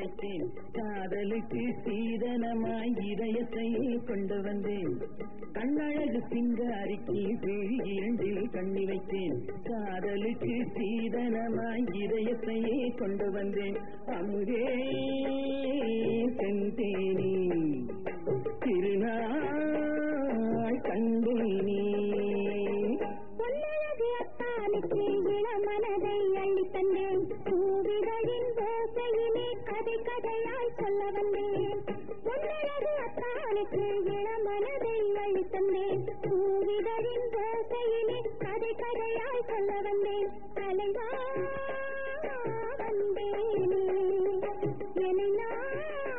வைத்தேன் காதலுக்கு சீதனமாய் இதயத்தை கொண்டு வந்தேன் கண்ணழகு சிங்காரிக்கு விழி இரண்டில் கண்ணி வைத்தேன் காதலுக்கு சீதனமாய் இதயத்தை கொண்டு வந்தேன் அமுதே செந்தேனி திருநாள் கண்டேனே பொன்னழகு அத்தானுக்கு இளமனதை அள்ளி தந்தேன் பூவிகளின் ஓசையிலே கதை கதையாய் சொல்ல வந்தேன் பொன்னழகு அத்தானுக்கு இளமனதை அள்ளி தந்தேன் பூவிகளின் ஓசையிலே கதை கதையாய் சொல்ல வந்தேன் தலைவா வந்தேனே என்னை நான்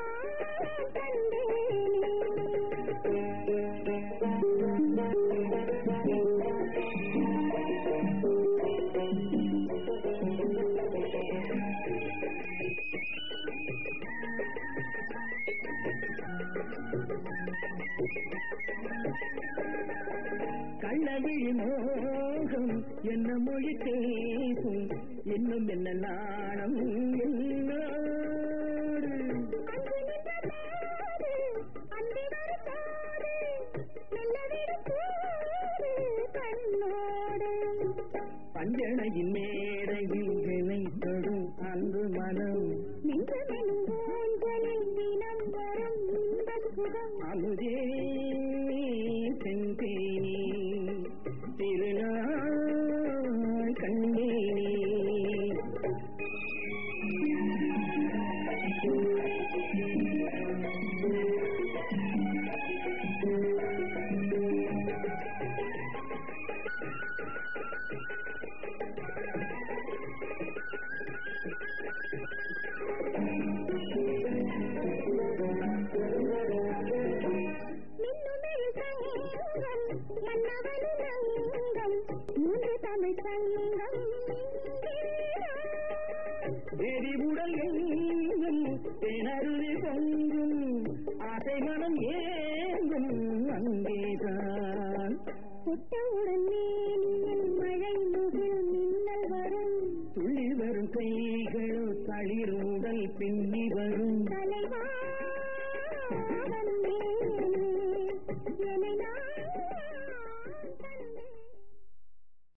கள்ளவிழி மோகம் என்ன மொழி பேசும் இன்னும் என்ன நாணம் என்னோடு அங்கு நின்றதாரு, அந்தி வருதாரு, மெல்ல விடுத்தாரு கண்ணோடு. பஞ்சனையின் மேடையில் இணைத்தடும் அன்பு மனம் நெஞ்சமெனும் ஊஞ்சலில் தினம் வரும் இன்பச் சுகம். அமுதே செந்தேனி திருநாள் கண்டேனே மின்னுமெழு சங்கம், மன்னவனும் ரங்கம், மூன்று தமிழ் சங்கம் எரிவுடல் எங்கும் திணறுதி பொங்கும் ஆசை மனம் ஏங்கும் அங்கேதான் புத்தவுட